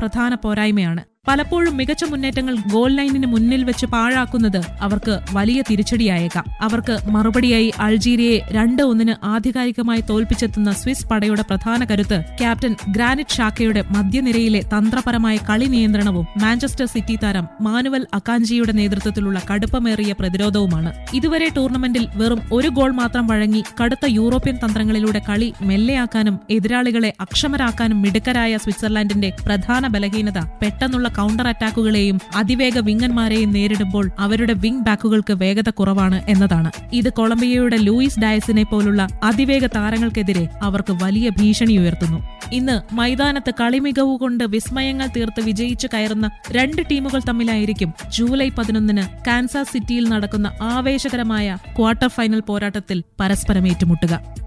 പ്രധാന പോരായ്മയാണ് പലപ്പോഴും മികച്ച മുന്നേറ്റങ്ങൾ ഗോൾ ലൈനിന് മുന്നിൽ വെച്ച് പാഴാക്കുന്നത് അവർക്ക് വലിയ തിരിച്ചടിയായേക്കാം അവർക്ക് മറുപടിയായി അൾജീരിയയെ രണ്ട് ഒന്നിന് ആധികാരികമായി തോൽപ്പിച്ചെത്തുന്ന സ്വിസ് പടയുടെ പ്രധാന കരുത്ത് ക്യാപ്റ്റൻ ഗ്രാനിറ്റ് ഷാക്കയുടെ മധ്യനിരയിലെ തന്ത്രപരമായ കളി നിയന്ത്രണവും മാഞ്ചസ്റ്റർ സിറ്റി താരം മാനുവൽ അക്കാഞ്ചിയുടെ നേതൃത്വത്തിലുള്ള കടുപ്പമേറിയ പ്രതിരോധവുമാണ് ഇതുവരെ ടൂർണമെന്റിൽ വെറും ഒരു ഗോൾ മാത്രം വഴങ്ങി കടുത്ത യൂറോപ്യൻ തന്ത്രങ്ങളിലൂടെ കളി മെല്ലെയാക്കാനും എതിരാളികളെ അക്ഷമരാക്കാനും മിടുക്കരായ സ്വിറ്റ്സർലാൻഡിന്റെ പ്രധാന ബലഹീനത പെട്ടെന്നുള്ള കൗണ്ടർ അറ്റാക്കുകളെയും അതിവേഗ വിങ്ങന്മാരെയും നേരിടുമ്പോൾ അവരുടെ വിംഗ് ബാക്കുകൾക്ക് വേഗത കുറവാണ് എന്നതാണ് ഇത് കൊളംബിയയുടെ ലൂയിസ് ഡയസിനെ പോലുള്ള അതിവേഗ താരങ്ങൾക്കെതിരെ അവർക്ക് വലിയ ഭീഷണി ഉയർത്തുന്നു ഇന്ന് മൈതാനത്ത് കളിമികവ് കൊണ്ട് വിസ്മയങ്ങൾ തീർത്ത് വിജയിച്ചു കയറുന്ന രണ്ട് ടീമുകൾ തമ്മിലായിരിക്കും ജൂലൈ പതിനൊന്നിന് കാൻസാസ് സിറ്റിയിൽ നടക്കുന്ന ആവേശകരമായ ക്വാർട്ടർ ഫൈനൽ പോരാട്ടത്തിൽ പരസ്പരം ഏറ്റുമുട്ടുക